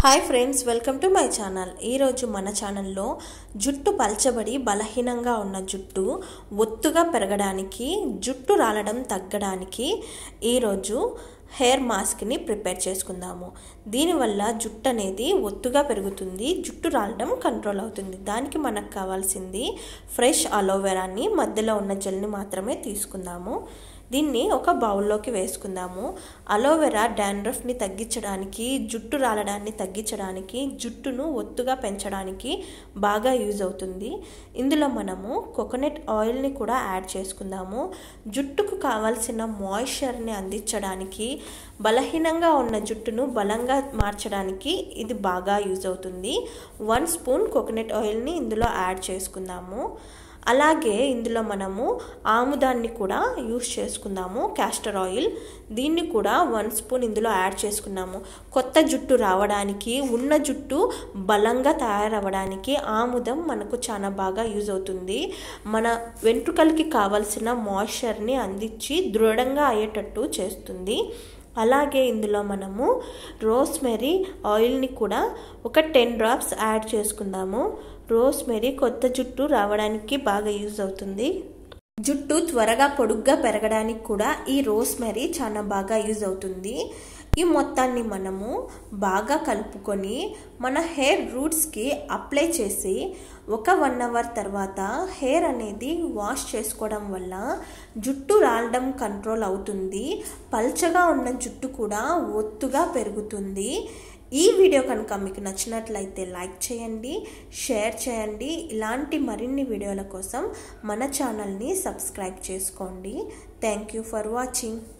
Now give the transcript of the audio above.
hi friends welcome to my channel ఈరోజు మన ఛానల్లో జుట్టు పల్చబడి బలహీనంగా ఉన్న జుట్టు ఒత్తుగా పెరగడానికి జుట్టు రాలడం తగ్గడానికి ఈరోజు హెయిర్ మాస్క్ని ప్రిపేర్ చేసుకుందాము దీనివల్ల జుట్టు అనేది ఒత్తుగా పెరుగుతుంది జుట్టు రాలడం కంట్రోల్ అవుతుంది దానికి మనకు కావాల్సింది ఫ్రెష్ అలోవెరాని మధ్యలో ఉన్న జెల్ని మాత్రమే తీసుకుందాము దీన్ని ఒక బౌల్లోకి వేసుకుందాము అలోవెరా డాండ్రఫ్ని తగ్గించడానికి జుట్టు రాలడాన్ని తగ్గించడానికి జుట్టును ఒత్తుగా పెంచడానికి బాగా యూజ్ అవుతుంది ఇందులో మనము కోకోనట్ ఆయిల్ని కూడా యాడ్ చేసుకుందాము జుట్టుకు కావాల్సిన మాయిశ్చర్ని అందించడానికి బలహీనంగా ఉన్న జుట్టును బలంగా మార్చడానికి ఇది బాగా యూజ్ అవుతుంది వన్ స్పూన్ కోకోనట్ ఆయిల్ని ఇందులో యాడ్ చేసుకుందాము అలాగే ఇందులో మనము ఆముదాన్ని కూడా యూస్ చేసుకుందాము క్యాస్టర్ ఆయిల్ దీన్ని కూడా వన్ స్పూన్ ఇందులో యాడ్ చేసుకున్నాము కొత్త జుట్టు రావడానికి ఉన్న జుట్టు బలంగా తయారవ్వడానికి ఆముదం మనకు చాలా బాగా యూజ్ అవుతుంది మన వెంట్రుకలకి కావాల్సిన మాయిశ్చర్ని అందించి దృఢంగా అయ్యేటట్టు చేస్తుంది అలాగే ఇందులో మనము రోస్మెరీ ఆయిల్ని కూడా ఒక టెన్ డ్రాప్స్ యాడ్ చేసుకుందాము రోస్మెరీ కొత్త జుట్టు రావడానికి బాగా యూజ్ అవుతుంది జుట్టు త్వరగా పొడుగ్గా పెరగడానికి కూడా ఈ రోస్మెరీ చాలా బాగా యూజ్ అవుతుంది ఈ మొత్తాన్ని మనము బాగా కలుపుకొని మన హెయిర్ రూట్స్కి అప్లై చేసి ఒక వన్ అవర్ తర్వాత హెయిర్ అనేది వాష్ చేసుకోవడం వల్ల జుట్టు రాలడం కంట్రోల్ అవుతుంది పల్చగా ఉన్న జుట్టు కూడా ఒత్తుగా పెరుగుతుంది ఈ వీడియో కనుక మీకు నచ్చినట్లయితే లైక్ చేయండి షేర్ చేయండి ఇలాంటి మరిన్ని వీడియోల కోసం మన ఛానల్ని సబ్స్క్రైబ్ చేసుకోండి థ్యాంక్ యూ ఫర్ వాచింగ్